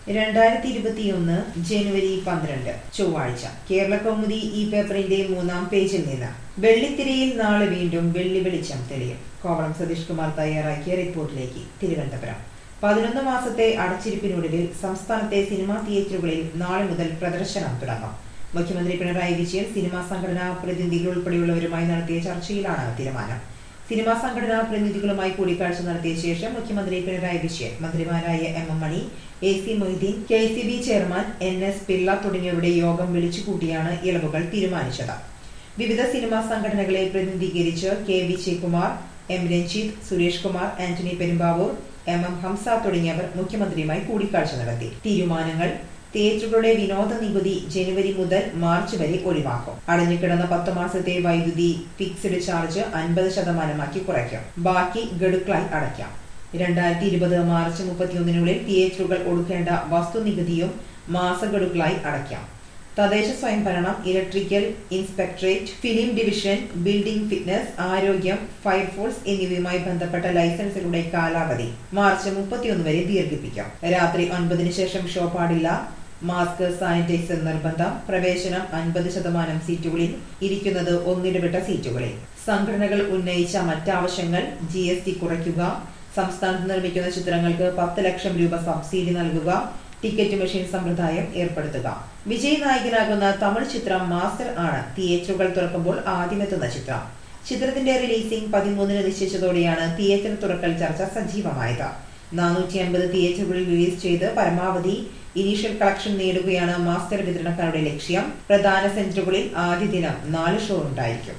രണ്ടായിരത്തി ഇരുപത്തിയൊന്ന് ജനുവരി പന്ത്രണ്ട് ചൊവ്വാഴ്ച കേരള കൗമുദി ഈ പേപ്പറിന്റെ മൂന്നാം പേജിൽ നിന്ന് വെള്ളിത്തിരയിൽ നാളെ വീണ്ടും വെള്ളി വെളിച്ചം തെളിയും കോവളം സതീഷ് കുമാർ തയ്യാറാക്കിയ റിപ്പോർട്ടിലേക്ക് തിരുവനന്തപുരം പതിനൊന്ന് മാസത്തെ അടച്ചിരിപ്പിനൊടുവിൽ സംസ്ഥാനത്തെ സിനിമാ തിയേറ്ററുകളിൽ നാളെ മുതൽ പ്രദർശനം തുടങ്ങും മുഖ്യമന്ത്രി പിണറായി വിജയൻ സിനിമാ സംഘടനാ പ്രതിനിധികൾ ഉൾപ്പെടെയുള്ളവരുമായി നടത്തിയ ചർച്ചയിലാണ് തീരുമാനം സിനിമാ സംഘടനാ പ്രതിനിധികളുമായി കൂടിക്കാഴ്ച നടത്തിയ ശേഷം മുഖ്യമന്ത്രി പിണറായി വിജയൻ മന്ത്രിമാരായ M M Mani A C Moideen K C B chairman N S Pillai തുടങ്ങിയവരുടെ യോഗം വിളിച്ചുകൂട്ടിയാണ് ഇളവുകൾ തീരുമാനിച്ചത് വിവിധ സിനിമാ സംഘടനകളെ പ്രതിനിധീകരിച്ച് K Vijayakumar M Ranjith Suresh Kumar Antony Perumbavoor M M Hamsa തുടങ്ങിയവർ മുഖ്യമന്ത്രിയുമായി കൂടിക്കാഴ്ച നടത്തി തീരുമാനങ്ങൾ തിയേറ്ററുകളുടെ വിനോദ നികുതി ജനുവരി മുതൽ മാർച്ച് വരെ ഒഴിവാക്കും അടഞ്ഞുകിടന്ന പത്ത് മാസത്തെ വൈദ്യുതി ഫിക്സ്ഡ് ചാർജ് അൻപത് ശതമാനമാക്കി കുറയ്ക്കും ബാക്കി ഗഡുക്കളായി അടയ്ക്കാം രണ്ടായിരത്തി ഇരുപത് മാർച്ച് മുപ്പത്തിയൊന്നിനുള്ളിൽ തിയേറ്ററുകൾ ഒടുക്കേണ്ട വസ്തുനികുതിയും മാസഗഡുക്കളായി അടയ്ക്കാം തദ്ദേശ സ്വയംഭരണം electrical inspectorate film division building fitness ആരോഗ്യം ഫയർഫോഴ്സ് എന്നിവയുമായി ബന്ധപ്പെട്ട ലൈസൻസുകളുടെ കാലാവധി മാർച്ച് മുപ്പത്തിയൊന്ന് വരെ ദീർഘിപ്പിക്കും രാത്രി ഒൻപതിന് ശേഷം ഷോ പാടില്ല മാസ്ക് സാനിറ്റൈസർ നിർബന്ധം പ്രവേശനം അൻപത് ശതമാനം സീറ്റുകളിൽ ഇരിക്കുന്നത് ഒന്നിടവിട്ട സീറ്റുകളിൽ സംഘടനകൾ ഉന്നയിച്ച മറ്റാവശ്യങ്ങൾ ജി എസ് ടി കുറയ്ക്കുക സംസ്ഥാനത്ത് നിർമ്മിക്കുന്ന ചിത്രങ്ങൾക്ക് പത്ത് ലക്ഷം രൂപ സബ്സിഡി നൽകുക ടിക്കറ്റ് മെഷീൻ സമ്പ്രദായം ഏർപ്പെടുത്തുക വിജയ് നായകനാകുന്ന തമിഴ് ചിത്രം മാസ്റ്റർ ആണ് തിയേറ്ററുകൾ തുറക്കുമ്പോൾ ആദ്യമെത്തുന്ന ചിത്രം ചിത്രത്തിന്റെ റിലീസിംഗ് പതിമൂന്നിന് നിശ്ചയിച്ചതോടെയാണ് തിയേറ്റർ തുറക്കൽ ചർച്ച സജീവമായത് നാനൂറ്റി അൻപത് തിയേറ്ററുകളിൽ റിലീസ് ചെയ്ത് പരമാവധി ഇനീഷ്യൽ കളക്ഷൻ നേടുകയാണ് മാസ്റ്റർ വിതരണക്കാരുടെ ലക്ഷ്യം പ്രധാന സെന്ററുകളിൽ ആദ്യ ദിനം നാല് ഷോ ഉണ്ടായിരിക്കും